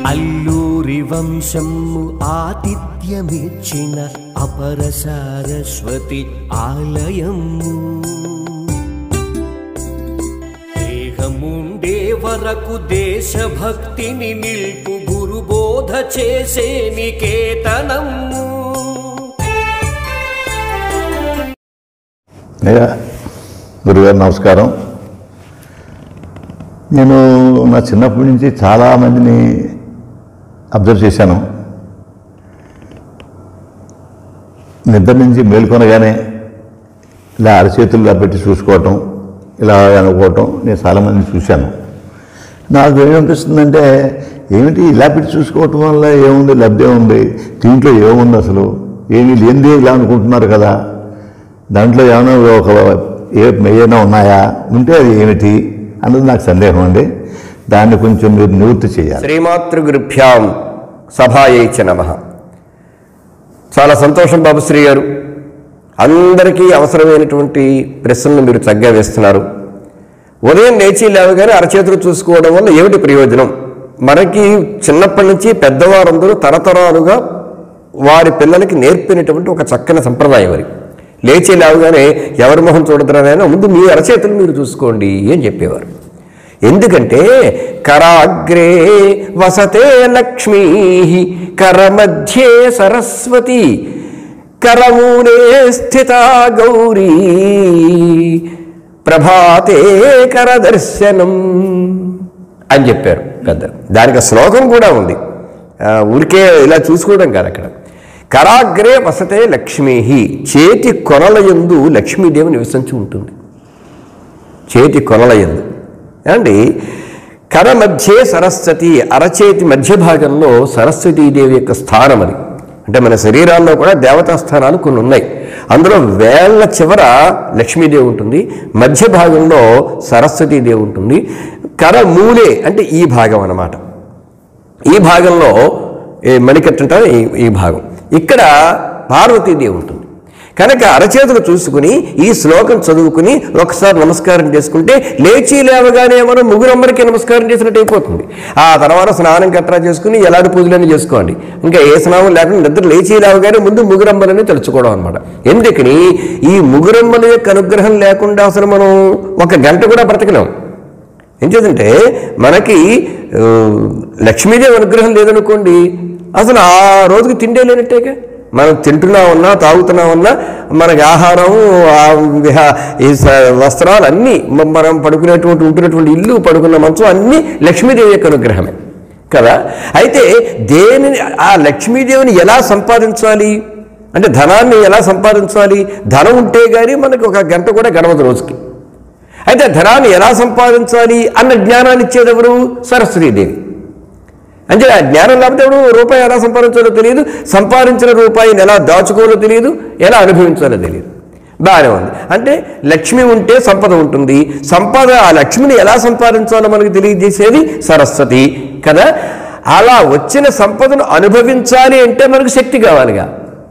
అల్లూరి వంశము ఆతిథ్యమిచ్చిన అపర సారస్వతి ఆలయము దేహముండే వరకు దేశభక్తిని నిల్పు గురుబోధ చేసే నికేతనము అయ్యా గురుగారు నమస్కారం నేను నా చిన్నప్పటి నుంచి చాలామందిని అబ్జర్వ్ చేశాను నిద్ర నుంచి మేల్కొనగానే ఇలా అరచేతులు పెట్టి చూసుకోవటం ఇలా అనుకోవటం నేను చాలామందిని చూశాను నాకు ఏమనిపిస్తుందంటే ఏమిటి ఇలా పెట్టి చూసుకోవటం వల్ల ఏముంది లబ్ధి ఉంది దీంట్లో ఏముంది అసలు ఏమీ లేనిదే ఇలా అనుకుంటున్నారు కదా దాంట్లో ఏమైనా ఒక ఏ ఏమైనా ఉన్నాయా ఉంటే అది ఏమిటి అన్నది నాకు సందేహం అండి దాన్ని కొంచెం మీరు నివృత్తి చేయాలి శ్రీమాతృగురుభ్యాం సభాయైచ నమ చాలా సంతోషం బాబుశ్రీ గారు అందరికీ అవసరమైనటువంటి ప్రశ్నలు మీరు చక్కగా వేస్తున్నారు ఉదయం లేచి లేవగానే అరచేతులు చూసుకోవడం వల్ల ఏమిటి ప్రయోజనం మనకి చిన్నప్పటి నుంచి పెద్దవారందరూ తరతరాలుగా వారి పిల్లలకి నేర్పినటువంటి ఒక చక్కని సంప్రదాయం అది లేచి లేవగానే ఎవరి మొహం చూడదురానైనా ముందు మీ అరచేతులు మీరు చూసుకోండి అని చెప్పేవారు ఎందుకంటే కరాగ్రే వసతే లక్ష్మీ కరమధ్యే సరస్వతి కరమూలే స్థిత గౌరీ ప్రభాతే కరదర్శనం అని చెప్పారు పెద్ద దానికి శ్లోకం కూడా ఉంది ఆ, ఊరికే ఇలా చూసుకోవడం కాదు అక్కడ కరాగ్రే వసతే లక్ష్మీ చేతి కొనల యందు లక్ష్మీదేవి నివసించి ఉంటుంది చేతి కొనలయందు ఏమండి కర మధ్యే సరస్వతి అరచేతి మధ్య భాగంలో సరస్వతీదేవి యొక్క స్థానం అది అంటే మన శరీరాల్లో కూడా దేవతా స్థానాలు కొన్ని ఉన్నాయి అందులో వేళ్ల చివర లక్ష్మీదేవి ఉంటుంది మధ్య భాగంలో సరస్వతీదేవి ఉంటుంది కర మూలే అంటే ఈ భాగం అన్నమాట ఈ భాగంలో ఈ మణికట్టు అంటారు ఈ ఈ భాగం ఇక్కడ పార్వతీదేవి ఉంటుంది కనుక అరచేతులు చూసుకుని ఈ శ్లోకం చదువుకుని ఒకసారి నమస్కారం చేసుకుంటే లేచి లేవగానే మనం ముగ్గురమ్మరికి నమస్కారం చేసినట్టు అయిపోతుంది ఆ తర్వాత స్నానం కట్రా చేసుకుని ఎలాంటి పూజలన్నీ చేసుకోండి ఇంకా ఏ స్నానం లేకుండా నిద్ర లేచి లేవగానే ముందు ముగ్గురమ్మలని తలుచుకోవడం అనమాట ఎందుకని ఈ ముగ్గురమ్మల యొక్క అనుగ్రహం లేకుండా అసలు మనం ఒక గంట కూడా బ్రతకలేం ఏం చేద్దంటే మనకి ఆ, లక్ష్మీదేవి అనుగ్రహం లేదనుకోండి అసలు ఆ రోజుకి తిండే లేనట్టేగా మనం తింటున్నా ఉన్నా తాగుతున్నా ఉన్నా మనకి ఆహారం ఆ విహా- ఈ స- వస్త్రాలు అన్నీ మ- మనం పడుకునేటువంటి ఉంటున్నటువంటి ఇల్లు పడుకున్న మంచం అన్నీ లక్ష్మీదేవి యొక్క అనుగ్రహమే కదా అయితే దేనిని ఆ లక్ష్మీదేవిని ఎలా సంపాదించాలి అంటే ధనాన్ని ఎలా సంపాదించాలి ధనం ఉంటే కానీ మనకి ఒక గంట కూడా గడవదు రోజుకి అయితే ధనాన్ని ఎలా సంపాదించాలి అన్న జ్ఞానాన్ని ఇచ్చేది ఎవరు సరస్వతీదేవి అంటే ఆ జ్ఞానం లేకపోతే ఎవడు రూపాయి ఎలా సంపాదించాలో తెలియదు సంపాదించిన రూపాయిని ఎలా దాచుకోవాలో తెలియదు ఎలా అనుభవించాలో తెలియదు బాగానే ఉంది అంటే లక్ష్మి ఉంటే సంపద ఉంటుంది సంపద ఆ లక్ష్మిని ఎలా సంపాదించాలో మనకు తెలియజేసేది సరస్వతి కదా అలా వచ్చిన సంపదను అనుభవించాలి అంటే మనకు శక్తి కావాలిగా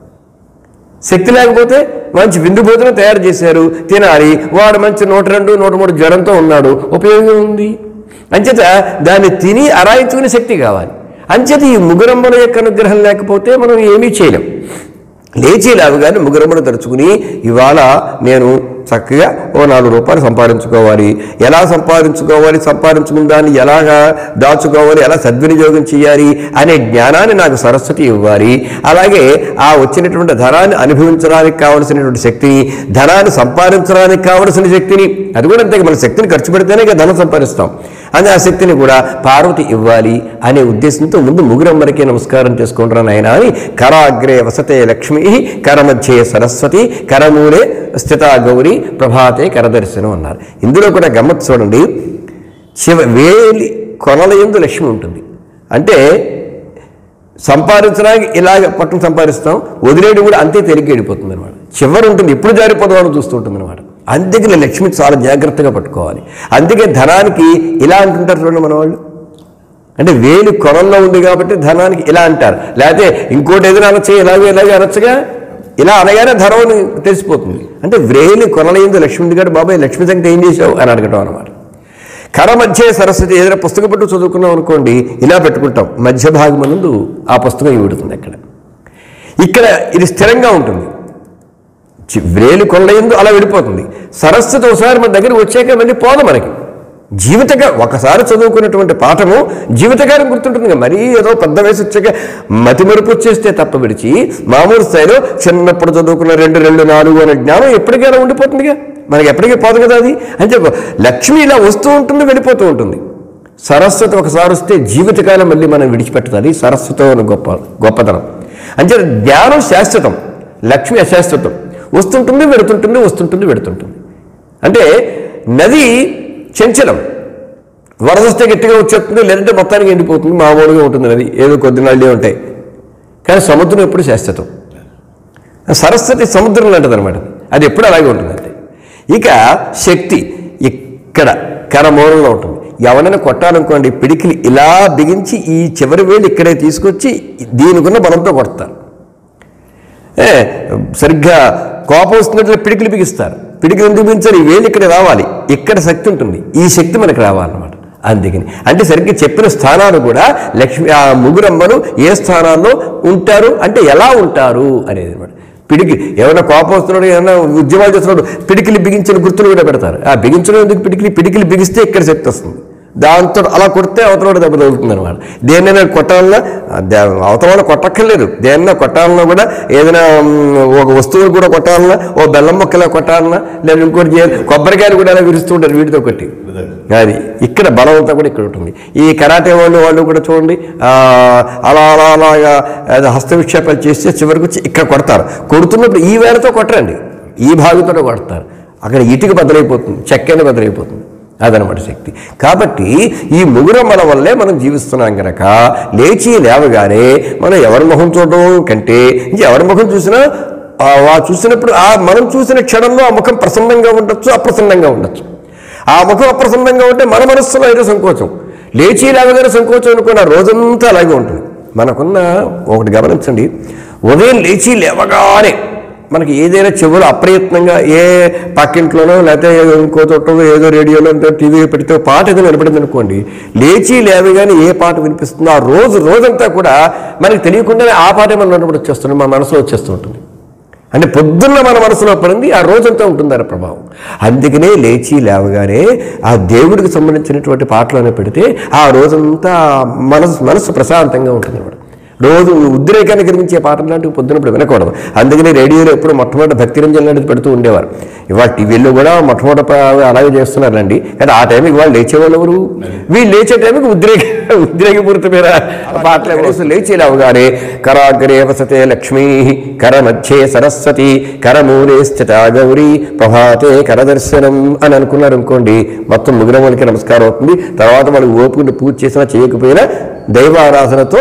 శక్తి లేకపోతే మంచి విందు భోజనం తయారు చేశారు తినాలి వాడు మంచి నూట రెండు నూట మూడు జ్వరంతో ఉన్నాడు ఉపయోగం ఉంది అంచేత దాన్ని తిని అరాయించుకునే శక్తి కావాలి అంచేత ఈ ముగురమ్మల యొక్క అనుగ్రహం లేకపోతే మనం ఏమీ చేయలేం లేచి లేవగానే ముగ్గురమ్మను తలుచుకుని ఇవాళ నేను చక్కగా ఓ నాలుగు రూపాయలు సంపాదించుకోవాలి ఎలా సంపాదించుకోవాలి సంపాదించుకున్న దాన్ని ఎలాగా దాచుకోవాలి ఎలా సద్వినియోగం చేయాలి అనే జ్ఞానాన్ని నాకు సరస్వతి ఇవ్వాలి అలాగే ఆ వచ్చినటువంటి ధనాన్ని అనుభవించడానికి కావలసినటువంటి శక్తిని ధనాన్ని సంపాదించడానికి కావలసిన శక్తిని అది కూడా అంతే మన శక్తిని ఖర్చు పెడితేనే ఇక ధనం సంపాదిస్తాం అని ఆ శక్తిని కూడా పార్వతి ఇవ్వాలి అనే ఉద్దేశంతో ముందు ముగ్గురమ్మరికే నమస్కారం చేసుకుంటున్నాను ఆయన అని కరాగ్రే వసతే లక్ష్మి కరమధ్యే సరస్వతి కరమూలే స్థిత గౌరి ప్రభాతే కరదర్శనం అన్నారు ఇందులో కూడా గమ్మత్ చూడండి శివ వేలి కొనల ఎందు లక్ష్మి ఉంటుంది అంటే సంపాదించడానికి ఇలాగ పట్టణం సంపాదిస్తాం వదిలేయడం కూడా అంతే తేలిగ్గా వెళ్ళిపోతుంది అనమాట చివరి ఉంటుంది ఎప్పుడు జారిపోదామని చూస్తూ ఉంటుంది అనమాట అందుకని లక్ష్మి చాలా జాగ్రత్తగా పట్టుకోవాలి అందుకే ధనానికి ఇలా అంటుంటారు చూడండి మన వాళ్ళు అంటే వేలు కొనల్లో ఉంది కాబట్టి ధనానికి ఇలా అంటారు లేకపోతే ఇంకోటి ఏదైనా అనొచ్చు ఇలాగే ఇలాగే అనొచ్చుగా ఇలా అనగానే ధనం అని తెలిసిపోతుంది అంటే వేలు కొనలైంది లక్ష్మి ఉంది కాబట్టి బాబాయ్ లక్ష్మి సంగతి ఏం చేసావు అని అడగటం అనమాట కర మధ్య సరస్వతి ఏదైనా పుస్తకం పెట్టు చదువుకున్నాం అనుకోండి ఇలా పెట్టుకుంటాం మధ్య భాగం ముందు ఆ పుస్తకం ఇవిడుతుంది అక్కడ ఇక్కడ ఇది స్థిరంగా ఉంటుంది చి- వ్రేలు కొండయందు అలా వెళ్ళిపోతుంది సరస్వతి ఒకసారి మన దగ్గర వచ్చాక మళ్ళీ పోదు మనకి జీవితగా ఒకసారి చదువుకున్నటువంటి పాఠము జీవితకాలం గుర్తుంటుంది కదా. మరీ ఏదో పెద్ద వయసు వచ్చాక మతిమరుపు వచ్చేస్తే తప్ప విడిచి మామూలు స్థాయిలో చిన్నప్పుడు చదువుకున్న రెండు రెండు నాలుగు అనే జ్ఞానం ఎప్పటికైనా ఉండిపోతుందిగా మనకి ఎప్పటికీ పోదు కదా అది అంటే లక్ష్మి ఇలా వస్తూ ఉంటుంది వెళ్ళిపోతూ ఉంటుంది సరస్వతి ఒకసారి వస్తే జీవితకాలం మళ్ళీ మనం విడిచిపెట్టదు సరస్వతం అని గొప్ప గొప్పతనం అంటే జ్ఞానం శాశ్వతం లక్ష్మి అశాశ్వతం వస్తుంటుంది వెడుతుంటుంది వస్తుంటుంది వెడుతుంటుంది అంటే నది చంచలం వరద వస్తే గట్టిగా వచ్చేస్తుంది లేదంటే మొత్తానికి ఎండిపోతుంది మామూలుగా ఉంటుంది నది ఏదో కొద్ది నళ్ళే ఉంటాయి కానీ సముద్రం ఎప్పుడు శాశ్వతం సరస్వతి సముద్రం లాంటిది అనమాట అది ఎప్పుడు అలాగే ఉంటుంది అంతే ఇక శక్తి ఇక్కడ కరమూలంలో ఉంటుంది ఎవరైనా కొట్టాలనుకోండి పిడికిలి ఇలా బిగించి ఈ చివరి వేలు ఇక్కడే తీసుకొచ్చి దీనికున్న బలంతో కొడతారు ఏ, సరిగ్గా కోపం వస్తున్నట్లు పిడికిలు బిగిస్తారు పిడికిలు ఎందుకు బిగించారు ఈ వేలు ఇక్కడ రావాలి ఇక్కడ శక్తి ఉంటుంది ఈ శక్తి మనకు రావాలన్నమాట అందుకని అంటే సరిగ్గా చెప్పిన స్థానాలు కూడా లక్ష్మి ఆ ముగ్గురమ్మలు ఏ స్థానాల్లో ఉంటారు అంటే ఎలా ఉంటారు అనేది అనమాట పిడికి ఏమైనా కోపం వస్తున్నాడు ఏమైనా ఉద్యమాలు చేస్తున్నాడు పిడికిలి బిగించిన గుర్తులు కూడా పెడతారు ఆ బిగించడం ఎందుకు పిడికిలి పిడికిలి బిగిస్తే ఇక్కడ శక్తి వస్తుంది దాంతో అలా కొడితే అవతల దెబ్బ తగులుతుంది అనమాట దేన్నైనా కొట్టాలన్నా దే- అవతల కొట్టక్కర్లేదు దేన్నైనా కొట్టాలన్నా కూడా ఏదైనా మ్, ఒక వస్తువులు కూడా కొట్టాలన్నా ఓ బెల్లం మొక్కలా కొట్టాలన్నా లేదా ఇంకోటి చేయాలి కొబ్బరికాయలు కూడా అలా విరుస్తూ ఉంటారు వీటితో కొట్టి అది ఇక్కడ బలం అంతా కూడా ఇక్కడ ఉంటుంది ఈ కరాటే వాళ్ళు వాళ్ళు కూడా చూడండి ఆ, అలా అలా అలాగా అది హస్త విక్షేపాలు చేస్తే చివరికి వచ్చి ఇక్కడ కొడతారు కొడుతున్నప్పుడు ఈ వేళతో కొట్టరండి ఈ భాగంతో కొడతారు అక్కడ ఇటుక బద్దలైపోతుంది చెక్కైన బద్దలైపోతుంది అదనమాట శక్తి కాబట్టి ఈ ముగురమ్మల వల్లే మనం జీవిస్తున్నాం గనక లేచి లేవగానే మనం ఎవరి ముఖం చూడడం కంటే ఇంక ఎవరి ముఖం చూసినా ఆ వా చూసినప్పుడు ఆ మనం చూసిన క్షణంలో ఆ ముఖం ప్రసన్నంగా ఉండొచ్చు అప్రసన్నంగా ఉండొచ్చు ఆ ముఖం అప్రసన్నంగా ఉంటే మన మనస్సులో ఏదో సంకోచం లేచి లేవగానే సంకోచం అనుకున్న రోజంతా అలాగే ఉంటుంది మనకున్న ఒకటి గమనించండి ఉదయం లేచి లేవగానే మనకి ఏదైనా చెవులు అప్రయత్నంగా ఏ పక్కింట్లోనో లేకపోతే ఇంకో చోట ఏదో రేడియోలో ఇంకో టీవీ పెడితే ఓ పాట ఏదో వినపడింది అనుకోండి లేచి లేవగానే ఏ పాట వినిపిస్తుందో ఆ రోజు రోజంతా కూడా మనకి తెలియకుండానే ఆ పాటే మన నోటి వచ్చేస్తుంది మన మనసులో వచ్చేస్తూ ఉంటుంది అంటే పొద్దున్న మన మనసులో పడింది ఆ రోజంతా ఉంటుంది దాని ప్రభావం అందుకనే లేచి లేవగానే ఆ దేవుడికి సంబంధించినటువంటి పాటలోనే పెడితే ఆ రోజంతా మనసు మనసు ప్రశాంతంగా ఉంటుంది అన్నమాట రోజు ఉద్రేకాన్ని కలిగించే పాటలు లాంటివి పొద్దునప్పుడు వినకూడదు అందుకని రేడియోలో ఎప్పుడు మొట్టమొదటి భక్తి రంజన్ లాంటిది పెడుతూ ఉండేవారు ఇవాళ టీవీలో కూడా మొట్టమొదటి ప- అలాగే చేస్తున్నారండి కానీ ఆ టైంకి వాళ్ళు లేచేవాళ్ళు ఎవరు వీళ్ళు లేచే టైంకి ఉద్రేక ఉద్రేకపూరితమైన పాటలు కోసం లేచి లేవగానే కరాగ్రే వసతే లక్ష్మీ కర మధ్యే సరస్వతి కరమూలే స్థిత గౌరీ ప్రభాతే కరదర్శనం అని అనుకున్నారు అనుకోండి మొత్తం ముగ్గురములకి నమస్కారం అవుతుంది తర్వాత వాళ్ళు ఓపుకుని పూజ చేసినా చేయకపోయినా దైవారాధనతో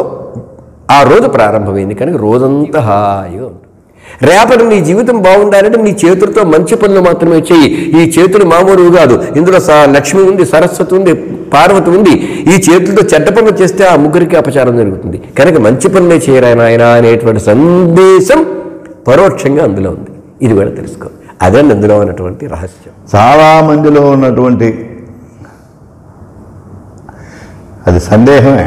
ఆ రోజు ప్రారంభమైంది కనుక రోజంతా హాయిగా ఉంటుంది రేపటి నీ జీవితం బాగుండాలంటే నీ చేతులతో మంచి పనులు మాత్రమే చేయి ఈ చేతులు మామూలు కాదు ఇందులో స- లక్ష్మి ఉంది సరస్వతి ఉంది పార్వతి ఉంది ఈ చేతులతో చెడ్డ పనులు చేస్తే ఆ ముగ్గురికి అపచారం జరుగుతుంది కనుక మంచి పనులే చేయరాయన ఆయన అనేటువంటి సందేశం పరోక్షంగా అందులో ఉంది ఇది కూడా తెలుసుకో అదే అందులో ఉన్నటువంటి రహస్యం చాలా మందిలో ఉన్నటువంటి అది సందేహమే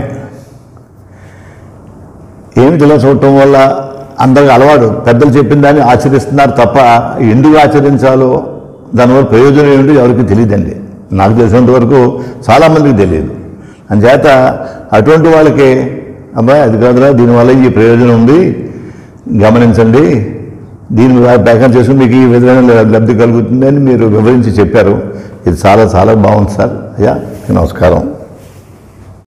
ఏమి ఇలా చూడటం వల్ల అందరికి అలవాటు పెద్దలు చెప్పిన దాన్ని ఆచరిస్తున్నారు తప్ప ఎందుకు ఆచరించాలో దానివల్ల ప్రయోజనం ఏమిటో ఎవరికి తెలియదండి నాకు తెలిసినంత వరకు చాలామందికి తెలియదు అంచేత అటువంటి వాళ్ళకి అబ్బాయి అది కాదురా దీనివల్ల ఈ ప్రయోజనం ఉంది గమనించండి దీని ప్రకారం చేసుకుని మీకు ఈ విధమైన లబ్ధి కలుగుతుందని మీరు వివరించి చెప్పారు ఇది చాలా చాలా బాగుంది సార్ అయ్యా నమస్కారం